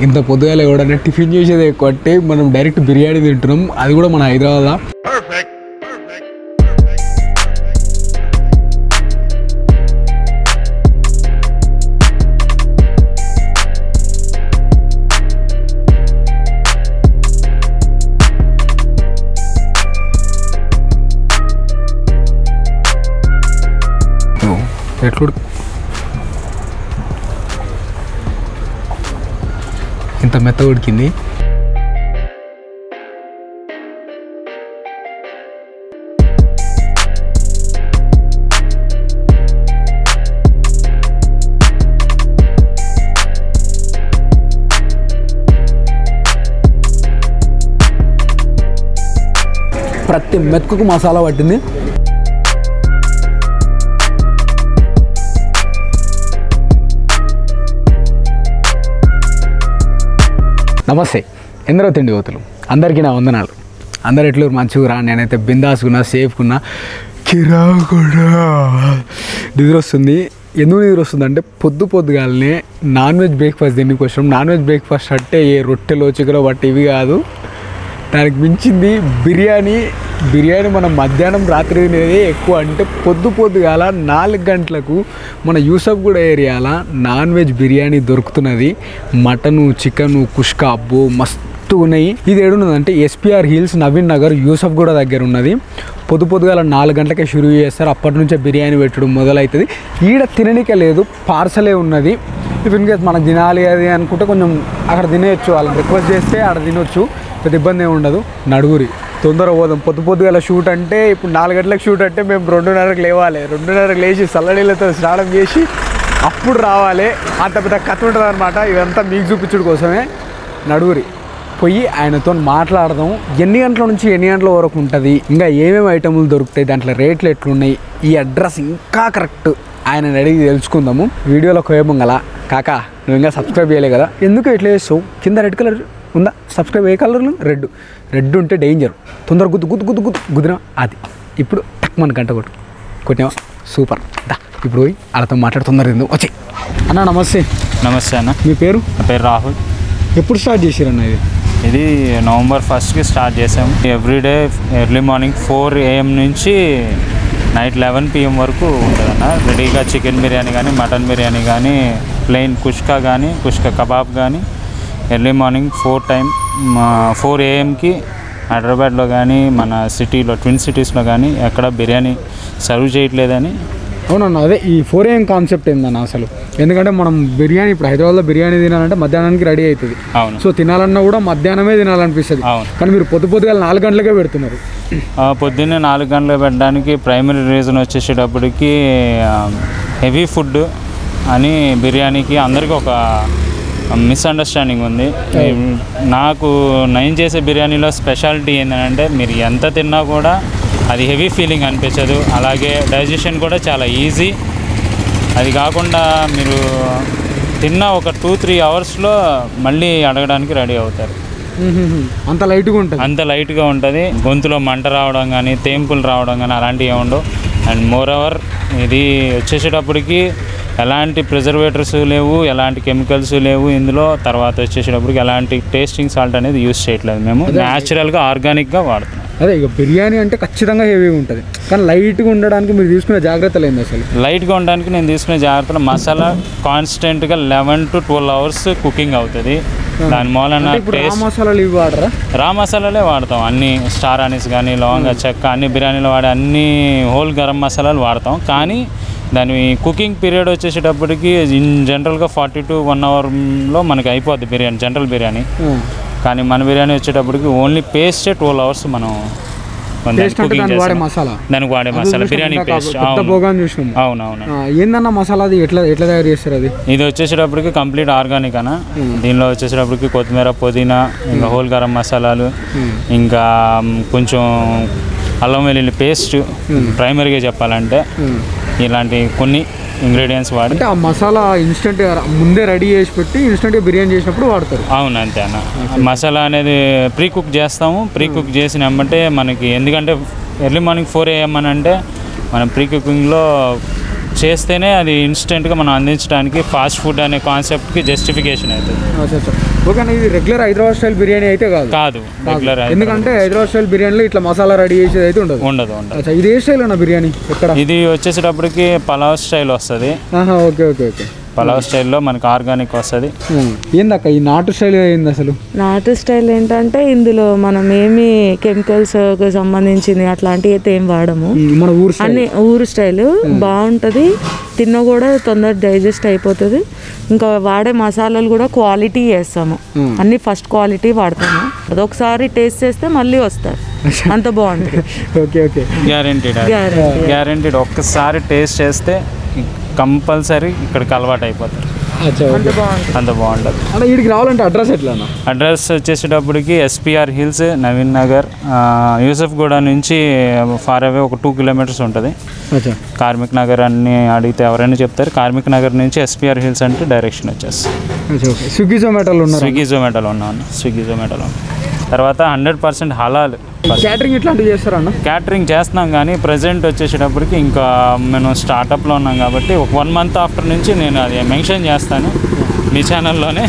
ఇంత పొద్దుగాల కూడా టిఫిన్ చేసేది ఎక్కువ అంటే మనం డైరెక్ట్ బిర్యానీ తింటున్నాం అది కూడా మన హైదరాబాద్లో ఎట్లు ఇంత మెత్త ఉడికింది ప్రతి మెతుకుకు మసాలా పట్టింది నమస్తే ఎందరో తిండి కోతులు అందరికీ నా వందనాలు అందరు ఎట్లు మంచిగా నేనైతే బిందాసుకున్నా సేఫ్కున్నా కిరాకున్నా నిద్ర వస్తుంది ఎందుకు నిద్ర వస్తుంది అంటే పొద్దు పొద్దుగాలనే నాన్ వెజ్ బ్రేక్ఫాస్ట్ తిండికి వచ్చినాం నాన్ వెజ్ బ్రేక్ఫాస్ట్ అంటే ఏ రొట్టెలో చికెన్ బట్టి ఇవి కాదు దానికి మించింది బిర్యానీ బిర్యానీ మనం మధ్యాహ్నం రాత్రి తినేది ఎక్కువ అంటే పొద్దు పొద్దుగాల నాలుగు గంటలకు మన యూసఫ్గూడ ఏరియాల నాన్ వెజ్ బిర్యానీ దొరుకుతున్నది మటను చికెను కుష్కా అబ్బో మస్తు ఉన్నాయి ఇది ఏడున్నది అంటే ఎస్పీఆర్ హిల్స్ నవీన్ నగర్ యూసఫ్గూడ దగ్గర ఉన్నది పొద్దు పొద్దుగాల నాలుగు గంటలకే షురూ చేస్తారు అప్పటి నుంచే బిర్యానీ పెట్టడం మొదలవుతుంది ఈడ తిననికే లేదు పార్సలే ఉన్నది ఇఫ్ ఇన్ కేస్ మనకు తినాలి అది అనుకుంటే కొంచెం అక్కడ తినేయచ్చు వాళ్ళని రిక్వెస్ట్ చేస్తే అక్కడ తినొచ్చు పెద్ద ఇబ్బంది ఏమి ఉండదు నడుగురి తొందర పోదాం పొద్దు పొద్దుగల షూట్ అంటే ఇప్పుడు నాలుగు గంటలకు షూట్ అంటే మేము రెండున్నరకు లేవాలి రెండున్నరకు లేచి చల్లనీళ్ళతో స్నానం చేసి అప్పుడు రావాలి అంత పెద్ద కథ ఉంటుంది అనమాట ఇదంతా మీకు చూపించడం కోసమే నడుగురి పోయి ఆయనతో మాట్లాడదాం ఎన్ని గంటల నుంచి ఎన్ని గంటల వరకు ఉంటుంది ఇంకా ఏమేమి ఐటములు దొరుకుతాయి దాంట్లో రేట్లు ఎట్లున్నాయి ఈ అడ్రస్ ఇంకా కరెక్ట్ ఆయన అడిగి తెలుసుకుందాము వీడియోలో కోయమంగల కాకా నువ్వు ఇంకా సబ్స్క్రైబ్ చేయలే కదా ఎందుకు ఎట్లా చేస్తావు కింద రెడ్ కలర్ ఉందా సబ్స్క్రైబ్ ఏ కలర్ రెడ్ రెడ్ ఉంటే డేంజర్ తొందర గుద్దు గుద్దు గుద్దు గుద్దు గుద్దినా అది ఇప్పుడు టక్ మన గంట కొట్టు కొట్టినావా సూపర్ దా ఇప్పుడు పోయి వాళ్ళతో మాట్లాడి తొందర తిందు వచ్చి అన్న నమస్తే నమస్తే అన్న మీ పేరు నా పేరు రాహుల్ ఎప్పుడు స్టార్ట్ చేసారన్న ఇది ఇది నవంబర్ ఫస్ట్కి స్టార్ట్ చేసాము everyday early morning four AM నుంచి నైట్ లెవెన్ పిఎం వరకు ఉంటుందన్న రెడీగా చికెన్ బిర్యానీ కానీ మటన్ బిర్యానీ కానీ ప్లెయిన్ కుష్కా కానీ కుష్కా కబాబ్ కానీ early morning four time four ఏఎంకి హైదరాబాద్లో కానీ మన సిటీలో ట్విన్ సిటీస్లో కానీ ఎక్కడ బిర్యానీ సర్వ్ చేయట్లేదని అవునన్న అదే ఈ ఫోర్ ఏఎం కాన్సెప్ట్ ఏందన్న అసలు ఎందుకంటే మనం బిర్యానీ ఇప్పుడు హైదరాబాద్లో బిర్యానీ తినాలంటే మధ్యాహ్నానికి రెడీ అవుతుంది అవును సో తినాలన్నా కూడా మధ్యాహ్నమే తినాలనిపిస్తుంది అవును కానీ మీరు పొద్దు పొద్దుగా నాలుగు గంటలకే పెడుతున్నారు ఆ, పొద్దున్నే నాలుగు గంటలకు పెట్టడానికి ప్రైమరీ రీజన్ వచ్చేసేటప్పటికి హెవీ ఫుడ్ అని బిర్యానీకి అందరికీ ఒక మిస్అండర్స్టాండింగ్ ఉంది నాకు నేను చేసే బిర్యానీలో స్పెషాలిటీ ఏంటంటే మీరు ఎంత తిన్నా కూడా అది హెవీ ఫీలింగ్ అనిపించదు అలాగే డైజెషన్ కూడా చాలా ఈజీ అది కాకుండా మీరు తిన్న ఒక టూ త్రీ అవర్స్లో మళ్ళీ అడగడానికి రెడీ అవుతారు అంత లైట్గా ఉంటుంది అంత లైట్గా ఉంటుంది గొంతులో మంట రావడం కానీ తేంపులు రావడం కానీ అలాంటివి ఏమి ఉండవు అండ్ మోర్ ఓవర్ ఇది వచ్చేసేటప్పటికి ఎలాంటి ప్రిజర్వేటర్స్ లేవు ఎలాంటి కెమికల్స్ లేవు ఇందులో తర్వాత వచ్చేసేటప్పటికి ఎలాంటి టేస్టింగ్ సాల్ట్ అనేది యూస్ చేయట్లేదు మేము న్యాచురల్గా ఆర్గానిక్గా వాడుతున్నాం అదే ఇక బిర్యానీ అంటే ఖచ్చితంగా హెవీ ఉంటుంది కానీ లైట్గా ఉండడానికి మీరు తీసుకునే జాగ్రత్తలు ఏంది అసలు లైట్గా ఉండడానికి నేను తీసుకునే జాగ్రత్తలు మసాలా కాన్స్టెంట్గా eleven to twelve hours cooking అవుతుంది దాని మూలన అంటే ఇప్పుడు ఆ టేస్ట్ మసాలాలు ఇవి వాడరా రా మసాలాలే వాడతాం అన్ని స్టార్ అనీస్ కానీ లవంగ చెక్క అన్ని బిర్యానీలో వాడే అన్ని హోల్ గరం మసాలాలు వాడతాం కానీ దాని కుకింగ్ పీరియడ్ వచ్చేసేటప్పటికి ఇన్ జనరల్గా ఫార్టీ టు వన్ అవర్లో మనకి అయిపోద్ది బిర్యానీ జనరల్ బిర్యానీ కానీ మన బిర్యానీ వచ్చేటప్పటికి ఓన్లీ పేస్టే ట్వెల్వ్ అవర్స్ మనం మన దాన్ని టేస్ట్ అంటే cooking దాన్ని వాడే చేస్తాం. మసాలా దానికి వాడే మసాలా బిర్యానీ పేస్ట్ పెద్ద అవును భోగాన్ని చూసినాము అవునవును ఆ, ఏందన్న మసాలా అది ఎట్లా ఎట్లా తయారు చేస్తారు అది ఇది వచ్చేసేటప్పటికి కంప్లీట్ ఆర్గానిక్ అన్న దీనిలో వచ్చేసేటప్పటికి కొత్తిమీర పుదీనా ఇంకా హోల్ గరం మసాలాలు ఇంకా మ్, కొంచెం అల్లం వెల్లుల్లి పేస్ట్ ప్రైమరీగా చెప్పాలంటే ఇలాంటి కొన్ని ఇంగ్రీడియంట్స్ వాడి అంటే ఆ మసాలా ఇన్స్టెంట్ ముందే రెడీ చేసి పెట్టి ఇన్స్టెంట్ బిర్యానీ చేసినప్పుడు వాడతారు అవును అంతే అన్న మసాలా అనేది ప్రీ కుక్ చేస్తాము ప్రీ కుక్ చేసిన వెంబటే మనకి ఎందుకంటే ఎర్లీ మార్నింగ్ ఫోర్ ఏఎం అని అంటే మనం ప్రీ కుకింగ్లో చేస్తేనే అది ఇన్స్టెంట్గా మనం అందించడానికి ఫాస్ట్ ఫుడ్ అనే కాన్సెప్ట్కి జస్టిఫికేషన్ అవుతుంది అచ్చా అచ్చా ఓకే అన్న ఇది రెగ్యులర్ హైదరాబాద్ స్టైల్ బిర్యానీ అయితే కాదు కాదు రెగ్యులర్ ఎందుకంటే హైదరాబాద్ స్టైల్ బిర్యానీలో ఇట్లా మసాలా రెడీ చేసేది అయితే ఉండదు ఉండదు ఉండదు అచ్చా ఇది ఏ స్టైల్ అన్న బిర్యానీ ఎక్కడ ఇది వచ్చేసేటప్పటికి పలావ్ స్టైల్ వస్తుంది ఆహా ఓకే ఓకే ఓకే పలావ్ స్టైల్లో మనకి ఆర్గానిక్ వస్తుంది ఏందక్క ఈ నాటు స్టైల్ ఏంది అసలు నాటు స్టైల్ ఏంటంటే ఇందులో మనం ఏమి కెమికల్స్ సంబంధించింది అట్లాంటివి అయితే ఏం వాడము ఉమ్, మన ఊరు స్టైల్ అన్ని ఊరు స్టైల్ బాగుంటుంది తిన్న కూడా తొందర డైజెస్ట్ అయిపోతుంది ఇంకా వాడే మసాలాలు కూడా క్వాలిటీ వేస్తాము అన్ని ఫస్ట్ క్వాలిటీ వాడతాము అదొకసారి టేస్ట్ చేస్తే మళ్ళీ వస్తారు అంత బాగుంటుంది okay okay guaranteed Guaranteed. Guaranteed ఒక్కసారి టేస్ట్ చేస్తే కంపల్సరీ ఇక్కడికి అలవాటు అయిపోతారు అచ్చా అంత ఓకే బాగుంటుంది అంటే బాగుంటుంది అంటే వీడికి రావాలంటే అడ్రస్ ఎట్లా అన్న అడ్రస్ వచ్చేసేటప్పటికి ఎస్పీఆర్ హిల్స్ నవీన్ నగర్ ఆ, యూసఫ్ గూడ నుంచి ఫార్ అవే ఒక టూ కిలోమీటర్స్ ఉంటుంది అచ్చా కార్మిక్ నగర్ అన్ని అడిగితే ఎవరైనా చెప్తారు కార్మిక్ నగర్ నుంచి ఎస్పీఆర్ హిల్స్ అంటే డైరెక్షన్ వచ్చేస్తుంది అచ్చా ఓకే స్విగ్గీ జొమాటోలో ఉన్నారు స్విగ్గీ జొమాటోలో ఉన్నాను స్విగ్గీ జొమాటోలో ఉన్నాను తర్వాత హండ్రెడ్ పర్సెంట్ హలాల్ క్యాటరింగ్ ఇట్లాంటివి చేస్తారా అన్న క్యాటరింగ్ చేస్తున్నాం కానీ ప్రజెంట్ వచ్చేసేటప్పటికి ఇంకా మేము స్టార్టప్లో ఉన్నాం కాబట్టి ఒక వన్ మంత్ ఆఫ్టర్ నుంచి నేను అది మెన్షన్ చేస్తాను మీ ఛానల్లోనే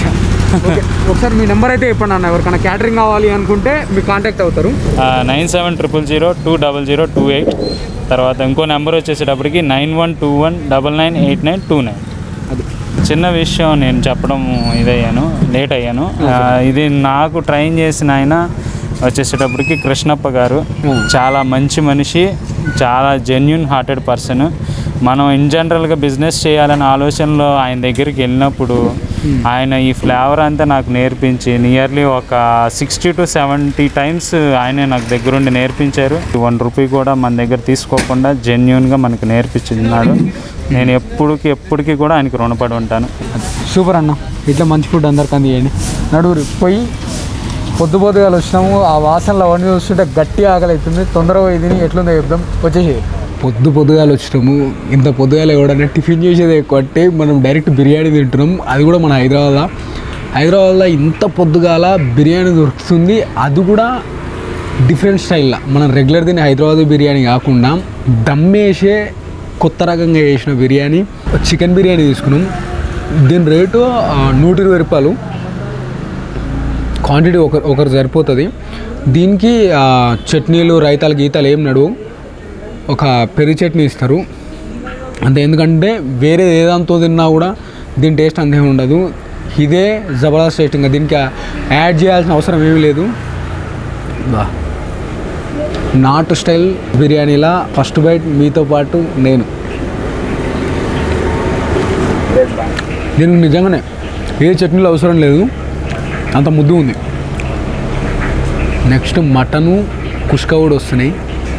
ఓకే ఒకసారి మీ నెంబర్ అయితే చెప్పండి అన్న ఎవరికైనా క్యాటరింగ్ కావాలి అనుకుంటే మీరు కాంటాక్ట్ అవుతారు nine seven triple zero two double zero two eight తర్వాత ఇంకో నెంబర్ వచ్చేసేటప్పటికి nine one two one double nine eight nine two nine అది చిన్న విషయం నేను చెప్పడం ఇదయ్యాను లేట్ అయ్యాను ఆ, ఇది నాకు ట్రైన్ చేసిన ఆయన వచ్చేసేటప్పటికి కృష్ణప్ప గారు Hmm. చాలా మంచి మనిషి చాలా జెన్యున్ హార్టెడ్ పర్సన్ మనం ఇన్ జనరల్గా బిజినెస్ చేయాలనే ఆలోచనలో ఆయన దగ్గరికి వెళ్ళినప్పుడు ఆయన ఈ ఫ్లేవర్ అంతా నాకు నేర్పించి నియర్లీ ఒక సిక్స్టీ టు సెవెంటీ టైమ్స్ ఆయనే నాకు దగ్గరుండి నేర్పించారు వన్ రూపీ కూడా మన దగ్గర తీసుకోకుండా జెన్యున్గా మనకు నేర్పించినాడు నేను ఎప్పటికి ఎప్పటికీ కూడా ఆయనకి రుణపడి ఉంటాను సూపర్ అన్న ఇట్లా మంచి ఫుడ్ అందరికి అందియండి నడువురు పోయి పొద్దు పొద్దుగాలు వచ్చినాము ఆ వాసనలు అవన్నీ చూస్తుంటే గట్టి ఆకలి అవుతుంది తొందరగా పోయి తిని ఎట్లుందో చెప్దాం వచ్చేసి పొద్దు పొద్దుగాలు వచ్చినాము ఇంత పొద్దుగాలు ఎవడన్నా టిఫిన్ చేసేది ఎక్కువ అంటే మనం డైరెక్ట్ బిర్యానీ తింటున్నాం అది కూడా మన హైదరాబాద్లో హైదరాబాద్లో ఇంత పొద్దుగాల బిర్యానీ దొరుకుతుంది అది కూడా డిఫరెంట్ స్టైల్లో మనం రెగ్యులర్ తినే హైదరాబాద్ బిర్యానీ కాకుండా దమ్మేసే కొత్త రకంగా చేసిన బిర్యానీ చికెన్ బిర్యానీ తీసుకున్నాం దీని రేటు ఆ, నూట ఇరవై రూపాయలు క్వాంటిటీ ఒక ఒకరు సరిపోతుంది దీనికి ఆ, చట్నీలు రైతాలు గీతాలు ఏం నడువు ఒక పెరుగు చట్నీ ఇస్తారు అంతే ఎందుకంటే వేరే ఏదంతో తిన్నా కూడా దీని టేస్ట్ అంతే ఉండదు ఇదే జబర్దస్త్ టేస్ట్ ఇంకా దీనికి యాడ్ చేయాల్సిన అవసరం ఏమీ లేదు బా నాటు స్టైల్ బిర్యానీలా ఫస్ట్ బైట్ మీతో పాటు నేను దీనికి నిజంగానే ఏ చట్నీలు అవసరం లేదు అంత ముద్దు ఉంది నెక్స్ట్ మటను కుష్క కూడా వస్తున్నాయి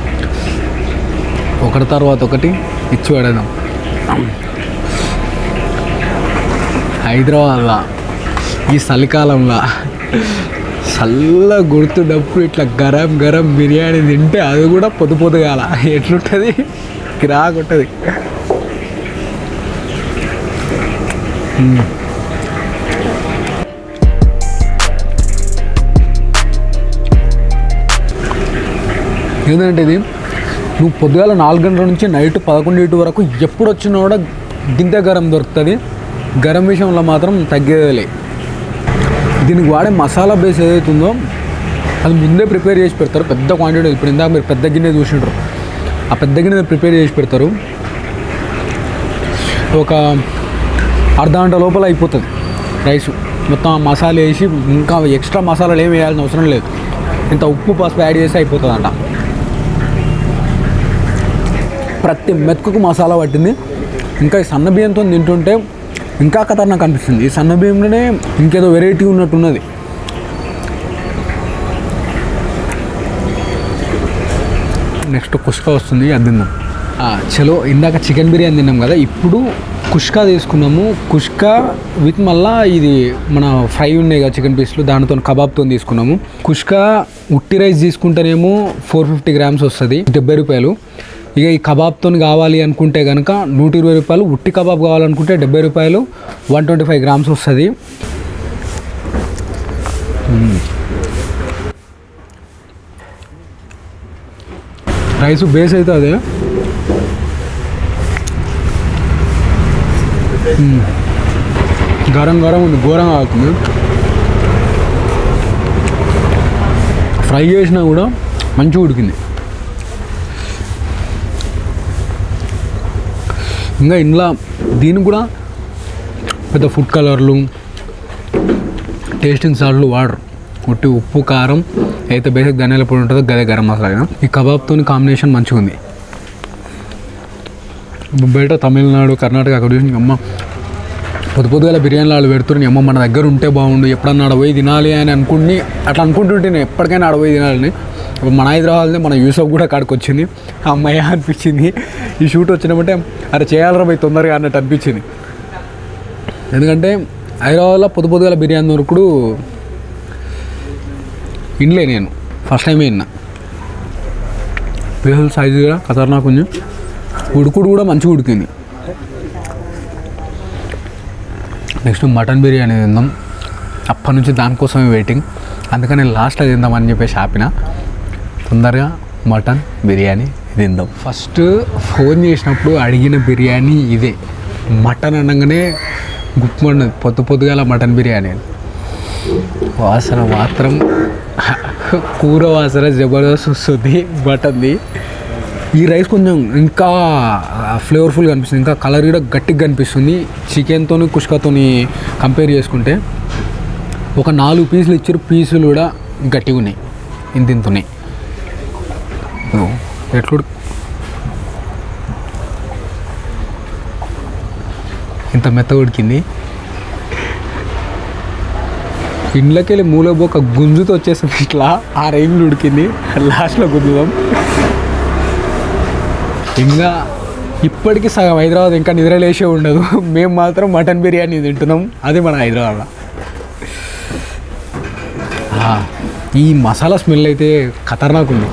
ఒకటి తర్వాత ఒకటి ఇచ్చి పడేద్దాం హైదరాబాద్లో ఈ చలికాలంలో చల్ల గుర్తున్నప్పుడు ఇట్లా గరం గరం బిర్యానీ తింటే అది కూడా పొద్దు పొద్దుగాల ఎట్లుంటుంది కిరాకుంటుంది ఏంటంటే ఇది నువ్వు పొద్దుగాల నాలుగు గంటల నుంచి నైట్ పదకొండు వరకు ఎప్పుడు వచ్చినా కూడా గింత గరం దొరుకుతుంది గరం విషయంలో మాత్రం తగ్గేదేలే దీనికి వాడే మసాలా బేస్ ఏదైతే ఉందో అది ముందే ప్రిపేర్ చేసి పెడతారు పెద్ద క్వాంటిటీ ఇప్పుడు ఇందాక మీరు పెద్ద గిన్నె చూసిండ్రు ఆ పెద్ద గిన్నె ప్రిపేర్ చేసి పెడతారు ఒక అర్ధ గంట లోపల అయిపోతుంది రైస్ మొత్తం ఆ మసాలా వేసి ఇంకా ఎక్స్ట్రా మసాలాలు ఏమి వేయాల్సిన అవసరం లేదు ఇంత ఉప్పు పసుపు యాడ్ చేసి అయిపోతుందంట ప్రతి మెతుకుకు మసాలా పట్టింది ఇంకా ఈ సన్న బియ్యంతో తింటుంటే ఇంకా ఖతర్నాక్ అనిపిస్తుంది ఈ సన్న బియ్యంలోనే ఇంకేదో వెరైటీ ఉన్నట్టున్నది నెక్స్ట్ కుష్కా వస్తుంది అది తిందాం ఆ, చలో ఇందాక చికెన్ బిర్యానీ తిన్నాం కదా ఇప్పుడు కుష్కా తీసుకున్నాము కుష్కా విత్ మళ్ళా ఇది మన ఫ్రై ఉన్నాయి కదా చికెన్ పీస్లు దానితో కబాబ్తో తీసుకున్నాము కుష్కా ఉట్టి రైస్ తీసుకుంటేనేమో ఫోర్ ఫిఫ్టీ గ్రామ్స్ వస్తుంది డెబ్బై రూపాయలు ఇక ఈ కబాబ్తో కావాలి అనుకుంటే కనుక నూట ఇరవై రూపాయలు ఉట్టి కబాబ్ కావాలనుకుంటే డెబ్బై రూపాయలు వన్ ట్వంటీ ఫైవ్ గ్రామ్స్ వస్తుంది రైస్ బేస్ అయితే అదే మ్మ్. గరం గరం ఉంది ఘోరంగా అవుతుంది ఫ్రై చేసినా కూడా మంచిగా ఉడికింది ఇంకా ఇంట్లో దీనికి కూడా పెద్ద ఫుడ్ కలర్లు టేస్టింగ్ సాల్ట్లు వాడరు ఉట్టి ఉప్పు కారం అయితే బేసిక్ ధనియాల పొడి ఉంటుందో గదే గరం మసాలా ఈ కబాబ్తో కాంబినేషన్ మంచిగా ఉంది బయట తమిళనాడు కర్ణాటక అక్కడ చూసి అమ్మ పొద్దు పొద్దుగల బిర్యానీలు వాళ్ళు పెడుతున్నారు అమ్మ మన దగ్గర ఉంటే బాగుండు ఎప్పుడన్నా ఆడ పోయి తినాలి అని అనుకుని అట్లా అనుకుంటుంటే నేను ఎప్పటికైనా ఆడ పోయి తినాలని ఇప్పుడు మన హైదరాబాద్లో మన యూసఫ్ కూడా కాడికి వచ్చింది అమ్మాయి అనిపించింది ఈ షూట్ వచ్చినామంటే అరే చేయాలరా పోయి తొందరగా అన్నట్టు అనిపించింది ఎందుకంటే హైదరాబాద్లో పొద్దు పొద్దుగల బిర్యానీ దొరుకుడు ఇన్లే నేను ఫస్ట్ టైమే విన్నా పీసుల సైజు కూడా ఖతర్నాక్ ఉంది ఉడుకుడు కూడా మంచిగా ఉడికింది నెక్స్ట్ మటన్ బిర్యానీ తిందాం అప్పటి నుంచి దానికోసమే వెయిటింగ్ అందుకని లాస్ట్లో తిందామని చెప్పేసి ఆపిన తొందరగా మటన్ బిర్యానీ తిందాం ఫస్ట్ ఫోన్ చేసినప్పుడు అడిగిన బిర్యానీ ఇదే మటన్ అనగానే గుప్పమన్నది పొద్దు పొద్దుగాల మటన్ బిర్యానీ అని వాసన మాత్రం కూర వాసన జబర్దస్త్ వస్తుంది మటన్ది ఈ రైస్ కొంచెం ఇంకా ఫ్లేవర్ఫుల్గా అనిపిస్తుంది ఇంకా కలర్ కూడా గట్టిగా కనిపిస్తుంది చికెన్తో కుష్కాతో కంపేర్ చేసుకుంటే ఒక నాలుగు పీసులు ఇచ్చారు పీసులు కూడా గట్టిగా ఉన్నాయి ఇంత ఇంత ఉన్నాయి ఓ, ఎట్లు ఇంత మెత్త ఉడికింది ఇండ్లకి వెళ్ళి మూలబోక గుంజుతో వచ్చేసింది ఇట్లా ఆ రేంజ్లో ఉడికింది లాస్ట్లో గుంజుదాం ఇంకా ఇప్పటికీ సగం హైదరాబాద్ ఇంకా నిద్రలేసే ఉండదు మేము మాత్రం మటన్ బిర్యానీ తింటున్నాం అది మన హైదరాబాద్ ఆ, ఈ మసాలా స్మెల్ అయితే ఖతర్నాక్ ఉంది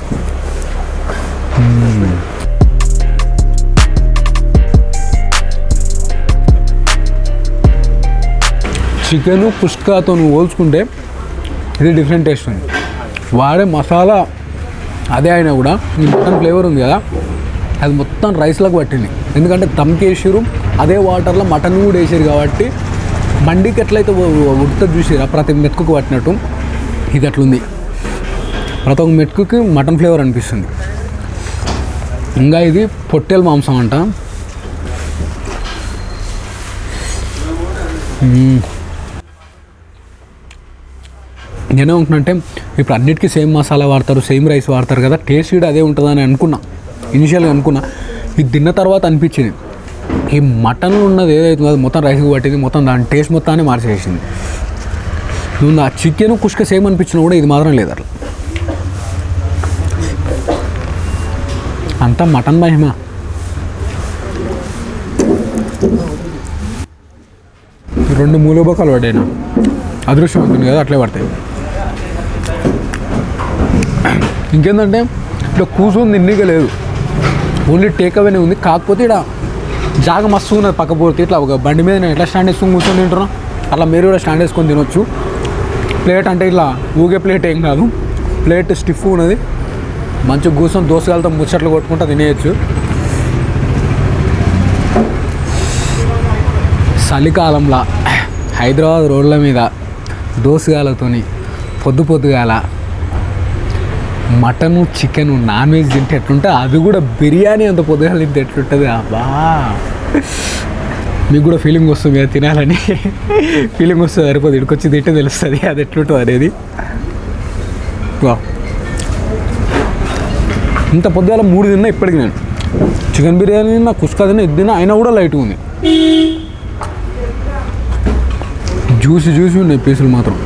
చికెన్ పుష్కాతో నువ్వు పోల్చుకుంటే ఇది డిఫరెంట్ టేస్ట్ ఉంది వాడే మసాలా అదే అయినా కూడా ఈ మటన్ ఫ్లేవర్ ఉంది కదా అది మొత్తం రైస్లోకి పట్టింది ఎందుకంటే దమ్కేసారు అదే వాటర్లో మటన్ కూడా వేసారు కాబట్టి మండికి ఎట్లయితే ఉడత చూసారా ప్రతి మెతుకుకు పట్టినట్టు ఇది అట్లుంది ప్రతి ఒక్క మెతుకుకి మటన్ ఫ్లేవర్ అనిపిస్తుంది ఇంకా ఇది పొట్టేల మాంసం అంట మ్మ్. నేనేమంటున్నంటే ఇప్పుడు అన్నిటికీ సేమ్ మసాలా వాడతారు సేమ్ రైస్ వాడతారు కదా టేస్ట్ కూడా అదే ఉంటుందని అనుకున్నా ఇనిషియల్గా అనుకున్నా ఇది తిన్న తర్వాత అనిపించింది ఈ మటన్ ఉన్నది ఏదైతుందో అది మొత్తం రైస్కి పట్టింది మొత్తం దాని టేస్ట్ మొత్తాన్ని మార్చేసింది నువ్వు ఆ చికెన్ కుష్క సేమ్ అనిపించినా కూడా ఇది మాత్రం లేదు అట్లా అంతా మటన్ మహిమ ఈ రెండు మూలబొక్కలు పడ్డాయి నా అదృష్టం ఉంటుంది కదా అట్లే పడతాయి ఇంకేంటంటే ఇక్కడ కూర్చొని తిన్నీగా లేదు ఓన్లీ టేక్ అవేనే ఉంది కాకపోతే ఇక్కడ జాగ మస్తు ఉన్నది పక్క పోతే ఇట్లా ఒక బండి మీద నేను ఎట్లా స్టాండ్ వేసుకొని కూర్చొని తింటున్నాం అట్లా మీరు కూడా స్టాండ్ వేసుకొని తినొచ్చు ప్లేట్ అంటే ఇట్లా ఊగే ప్లేట్ ఏం కాదు ప్లేట్ స్టిఫ్ ఉన్నది మంచిగా కూర్చొని దోసగాలతో ముచ్చట్లు కొట్టుకుంటా తినేయచ్చు చలికాలంలో హైదరాబాద్ రోడ్ల మీద దోసగాలతోని పొద్దు పొద్దుగాల మటను చికెన్ నాన్ వెజ్ తింటే ఎట్లుంటే అది కూడా బిర్యానీ అంత పొద్దుగాల తింటే ఎట్లుంటుంది అబ్బా మీకు కూడా ఫీలింగ్ వస్తుంది కదా తినాలని ఫీలింగ్ వస్తుంది సరిపోదు ఇక్కడికి తింటే తెలుస్తుంది అది ఎట్లుంటుంది అనేది వా ఇంత పొద్దుగాల మూడు తిన్నా ఇప్పటికి నేను చికెన్ బిర్యానీ తిన్నా కుష్కా తిన్నా ఇది తిన్నా అయినా కూడా లైట్గా ఉంది జ్యూసి జ్యూసి ఉన్నాయి పీసులు మాత్రం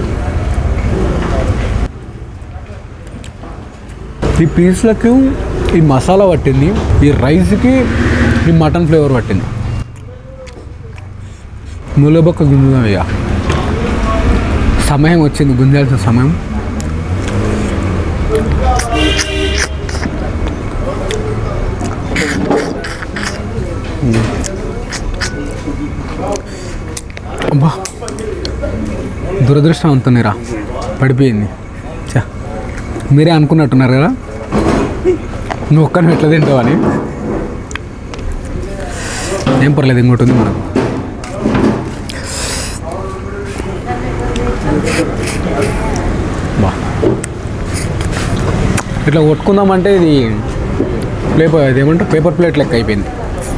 ఈ పీసులకు ఈ మసాలా పట్టింది ఈ రైస్కి ఈ మటన్ ఫ్లేవర్ పట్టింది ములబొక్క గుంజుదాం ఇక సమయం వచ్చింది గుంజాల్సిన సమయం అబ్బా దురదృష్టవంతునిరా పడిపోయింది చా మీరే అనుకున్నట్టున్నారు కదా నువ్వు ఒక్కని ఎట్లా తింటావని ఏం పర్లేదు ఇంకోటి ఉంది మనకు బా ఇట్లా కొట్టుకుందామంటే ఇది పేపర్ ఇది ఏమంటారు పేపర్ ప్లేట్ లెక్క అయిపోయింది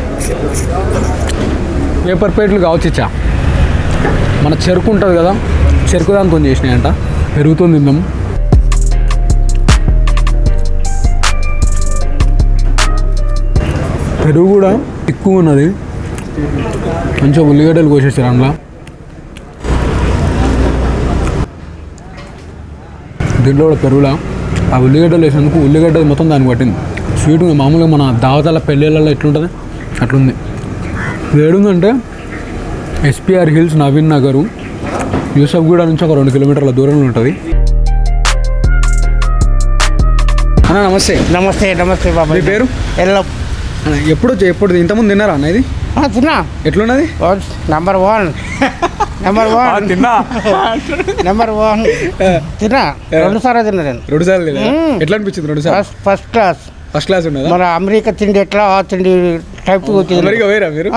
పేపర్ ప్లేట్లు కావచ్చు ఇచ్చా మన చెరుకు ఉంటుంది కదా చెరుకు దాంతో చేసినాయంట పెరుగుతుంది తిందాం పెరుగు కూడా ఎక్కువ ఉన్నది మంచిగా ఉల్లిగడ్డలు కోసేసారు అందులో దీంట్లో కూడా పెరుగులా ఆ ఉల్లిగడ్డలు వేసినందుకు ఉల్లిగడ్డ మొత్తం దానికి పట్టింది స్వీట్ మామూలుగా మన దావతాల పెళ్ళిళ్ళలో ఎట్లుంటుంది అట్లుంది వేడుందంటే ఎస్పిఆర్ హిల్స్ నవీన్ నగరు యూసఫ్గూడ నుంచి ఒక రెండు కిలోమీటర్ల దూరంలో ఉంటుంది అన్న నమస్తే నమస్తే నమస్తే బాబా మీ పేరు ఎల్లో అన్న, ఎప్పుడు వచ్చి- ఎప్పుడు ఇంతకుముందు తిన్నారా అన్న ఇది ఆ, తిన్నా ఎట్లున్నది నంబర్ వన్ నెంబర్ వన్ తిన్నా నెంబర్ వన్ తిన్నా రెండు సార్లు తిన్నా నేను రెండు సార్లు లేదా? మ్మ్. ఎట్లా అనిపించింది రెండు సార్లు first first class first class ఉన్నదా మన అమెరికా తిండి ఎట్లా ఆ తిండి టైప్ అమెరికా వేరా మీరు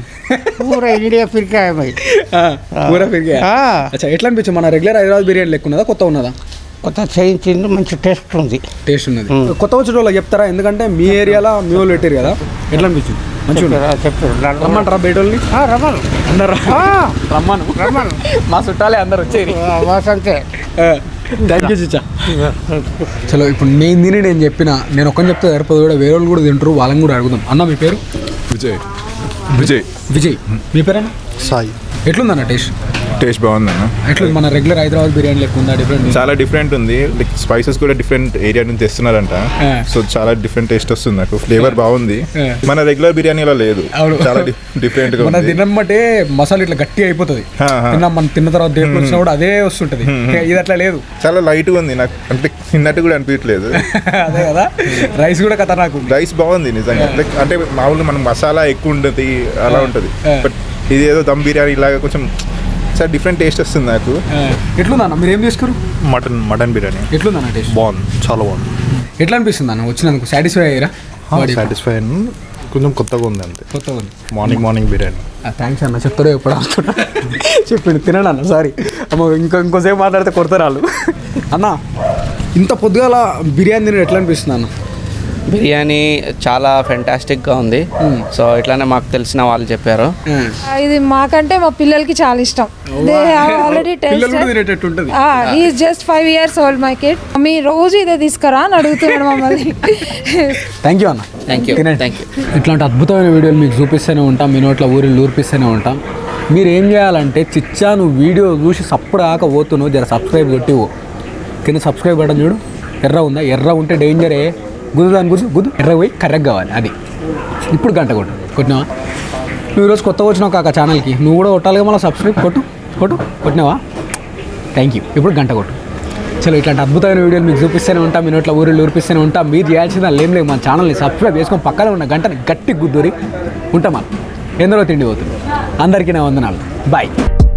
పూరా ఇండియా ఫిర్కా అమ్మాయి ఆ, పూరా ఫిర్గే ఆ. అచ్చా ఎట్లా అనిపించింది మన రెగ్యులర్ హైదరాబాద్ బిర్యానీ లెక్క ఉన్నదా కొత్త ఉన్నదా కొత్త చేయించింది మంచి టేస్ట్ ఉంది టేస్ట్ ఉన్నది మ్మ్. కొత్త వచ్చిన వాళ్ళకి చెప్తారా ఎందుకంటే మీ ఏరియాలో మీ వాళ్ళు పెట్టారు కదా ఎట్లా అనిపించింది మంచిగా ఉన్నది. చెప్పారు చెప్పారు నన్ను- రమ్మంటారా బయట వాళ్ళని ఆ, రమణ్ అందరు ఆ, రమ్మను రమణ్ మా చుట్టాలే అందరు వచ్చేది ఆ, వాస్ అంతే థ్యాంక్ యూ చిచ్చా చలో ఇప్పుడు నేను తిని నేను చెప్పిన నేను ఒక్కని చెప్తే సరిపోదు కూడా వేరే వాళ్ళు కూడా తింటారు వాళ్ళని కూడా అడుగుదాం అన్న మీ పేరు విజయ్ విజయ్ విజయ్ మీ పేరేనా సాయి ఎట్లుందన్న టేస్ట్ టేస్ట్ బాగుందన్న ఎట్లుంది మన రెగ్యులర్ హైదరాబాద్ బిర్యానీ లెక్క ఉందా డిఫరెంట్ చాలా డిఫరెంట్ ఉంది లైక్ స్పైసెస్ కూడా డిఫరెంట్ ఏరియా నుంచి తెస్తున్నారంట ఆ. సో చాలా డిఫరెంట్ టేస్ట్ వస్తుంది నాకు ఫ్లేవర్ బాగుంది ఆ. మన రెగ్యులర్ బిర్యానీలో లేదు అవును. చాలా డిఫరెంట్ గా మన ఉంది తినమ్మటే మసాలా ఇట్లా గట్టి అయిపోతుంది ఆ, ఆ. తిన్నాం మనం తిన్న తర్వాత దేంట్లో వచ్చినా కూడా అదే వస్తుంటది ఇది అట్లా లేదు చాలా లైట్ గా ఉంది నాకు అంటే తిన్నట్టు కూడా అనిపించలేదు అదే కదా రైస్ కూడా ఖతర్నాక్ ఉంది రైస్ బాగుంది నిజంగా లైక్ అంటే మామూలుగా మనం మసాలా ఎక్కువ ఉంటుంది అలా ఉంటుంది ఆ. బట్ ఇది ఏదో దమ్ బిర్యానీ లాగా కొంచెం చాలా డిఫరెంట్ టేస్ట్ వస్తుంది నాకు ఆ, ఎట్లుందన్న మీరు ఏం చేసుకోరు మటన్ మటన్ బిర్యానీ ఎట్లుందన్న టేస్ట్ బాగుంది చాలా బాగుంది ఎట్లా అనిపిస్తుంది అన్న వచ్చినందుకు సాటిస్ఫై అయ్యారా Body? సాటిస్ఫై కొంచెం కొత్తగా ఉంది అంతే కొత్తగా ఉంది మార్నింగ్ మార్నింగ్ బిర్యానీ థ్యాంక్స్ అన్న చెప్తారో ఎప్పుడు ఆడుతున్నా చెప్పిండు తినడు అన్న సారీ అమ్మ ఇంకో ఇంకోసేపు మాట్లాడితే కొడతారు వాళ్ళు అన్న ఇంత పొద్దుగాల బిర్యానీ తినడం ఎట్లా అనిపిస్తుంది అన్న బిర్యానీ చాలా ఫెంటాస్టిక్గా ఉంది సో ఇట్లానే మాకు తెలిసిన వాళ్ళు చెప్పారు ఇది మాకంటే మా పిల్లలకి చాలా ఇష్టం దే హావ్ ఆల్రెడీ పిల్లలు కూడా టెస్ట్ తినేటట్టు ఉంటుంది is just five years old my kid మీ రోజు ఇదే తీసుకురా అని అడుగుతున్నాడు మమ్మల్ని థ్యాంక్ యూ అన్న Thank you. తినండి. Thank you. ఇట్లాంటి అద్భుతమైన వీడియోలు మీకు చూపిస్తూనే ఉంటాం మీ నోట్ల ఊరిని ఊరిపిస్తూనే ఉంటాం మీరు ఏం చేయాలంటే చిచ్చా నువ్వు వీడియో చూసి సప్పుడు ఆక పోతున్నావు జర సబ్స్క్రైబ్ కొట్టివు కింద సబ్స్క్రైబ్ బటన్ చూడు ఎర్ర ఉందా ఎర్ర ఉంటే డేంజరే గుద్దు దాని గుద్దు గుద్దు ఎర్ర పోయి కర్రెగ్ కావాలి అది ఇప్పుడు గంట కొట్టు కొట్టినావా నువ్వు ఈరోజు కొత్తగా వచ్చినావు కాక ఛానల్కి నువ్వు కూడా కొట్టాలిగా మళ్ళీ సబ్స్క్రైబ్ కొట్టు కొట్టు కొట్టినావా థ్యాంక్ యూ ఇప్పుడు గంట కొట్టు చలో ఇట్లాంటి అద్భుతమైన వీడియోలు మీకు చూపిస్తూనే ఉంటాం మీ నోట్ల ఊరిలో ఊరిపిస్తూనే ఉంటాం మీరు చేయాల్సిన ఏం లేదు మన ఛానల్ని సబ్స్క్రైబ్ చేసుకొని పక్కన ఉన్న గంటని గట్టి గుద్దురి ఉంటాం మనం ఎందరో తిండి పోతుంది అందరికీ నా వందనాలు బాయ్